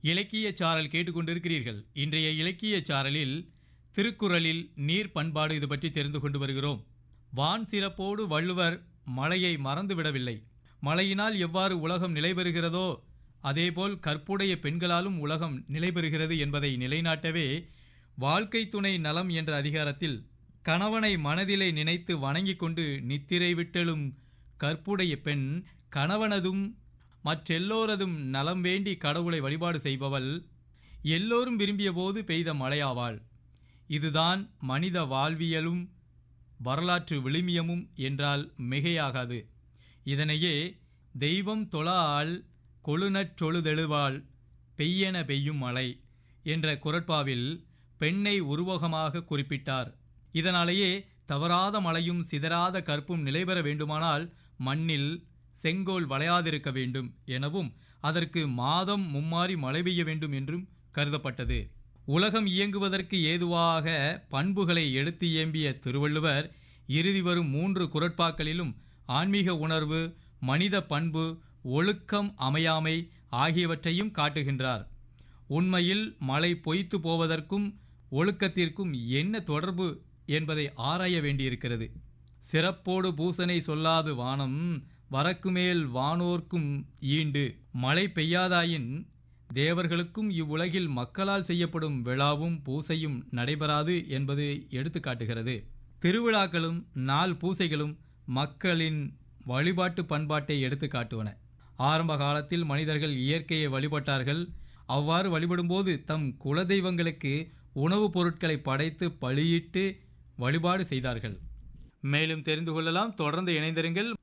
இலக்கிய சாரல் கேட்டுக்கொண்டிருக்கிறீர்கள் இன்றைய இலக்கிய சாரலில் திருக்குறளில் நீர் பண்பாடு இது பற்றி தெரிந்து கொண்டு வருகிறோம் வான் சிறப்போடு வள்ளுவர் மழையை மறந்துவிடவில்லை மழையினால் எவ்வாறு உலகம் நிலைபெறுகிறதோ அதேபோல் கற்புடைய பெண்களாலும் உலகம் நிலைபெறுகிறது என்பதை நிலைநாட்டவே வாழ்க்கை துணை நலம் என்ற அதிகாரத்தில் கணவனை மனதிலே நினைத்து வணங்கிக் கொண்டு நித்திரை விட்டலும் கற்புடைய பெண் கணவனதும் மற்றெல்லோரதும் நலம் வேண்டி கடவுளை வழிபாடு செய்பவள் எல்லோரும் விரும்பிய போது பெய்த மழையாவாள் இதுதான் மனித வாழ்வியலும் வரலாற்று விழுமியமும் என்றால் மிகையாகாது இதனையே தெய்வம் தொழால் கொழுநற்றொழுதெழுவாள் பெய்யென பெய்யும் மழை என்ற குரட்பாவில் பெண்ணை உருவகமாக குறிப்பிட்டார் இதனாலேயே தவறாத மழையும் சிதறாத கற்பும் நிலைபெற வேண்டுமானால் மண்ணில் செங்கோல் வளையாதிருக்க வேண்டும் எனவும் அதற்கு மாதம் மும்மாறி மழை பெய்ய வேண்டும் என்றும் கருதப்பட்டது உலகம் இயங்குவதற்கு ஏதுவாக பண்புகளை எடுத்து இயம்பிய திருவள்ளுவர் இறுதி வரும் மூன்று குரட்பாக்களிலும் ஆன்மீக உணர்வு மனித பண்பு ஒழுக்கம் அமையாமை ஆகியவற்றையும் காட்டுகின்றார் உண்மையில் மழை பொய்த்து போவதற்கும் ஒழுக்கத்திற்கும் என்ன தொடர்பு என்பதை ஆராய வேண்டியிருக்கிறது சிறப்போடு பூசனை சொல்லாது வானம் வரக்குமேல் வானோர்க்கும் ஈண்டு மழை பெய்யாதாயின் தேவர்களுக்கும் இவ்வுலகில் மக்களால் செய்யப்படும் விழாவும் பூசையும் நடைபெறாது என்பது எடுத்துக்காட்டுகிறது திருவிழாக்களும் நாள் பூசைகளும் மக்களின் வழிபாட்டு பண்பாட்டை எடுத்து காட்டுவன ஆரம்ப காலத்தில் மனிதர்கள் இயற்கையை வழிபட்டார்கள் அவ்வாறு வழிபடும்போது தம் குலதெய்வங்களுக்கு உணவுப் பொருட்களை படைத்து பலியிட்டு வழிபாடு செய்தார்கள் மேலும் தெரிந்து கொள்ளலாம் தொடர்ந்து இணைந்திருங்கள்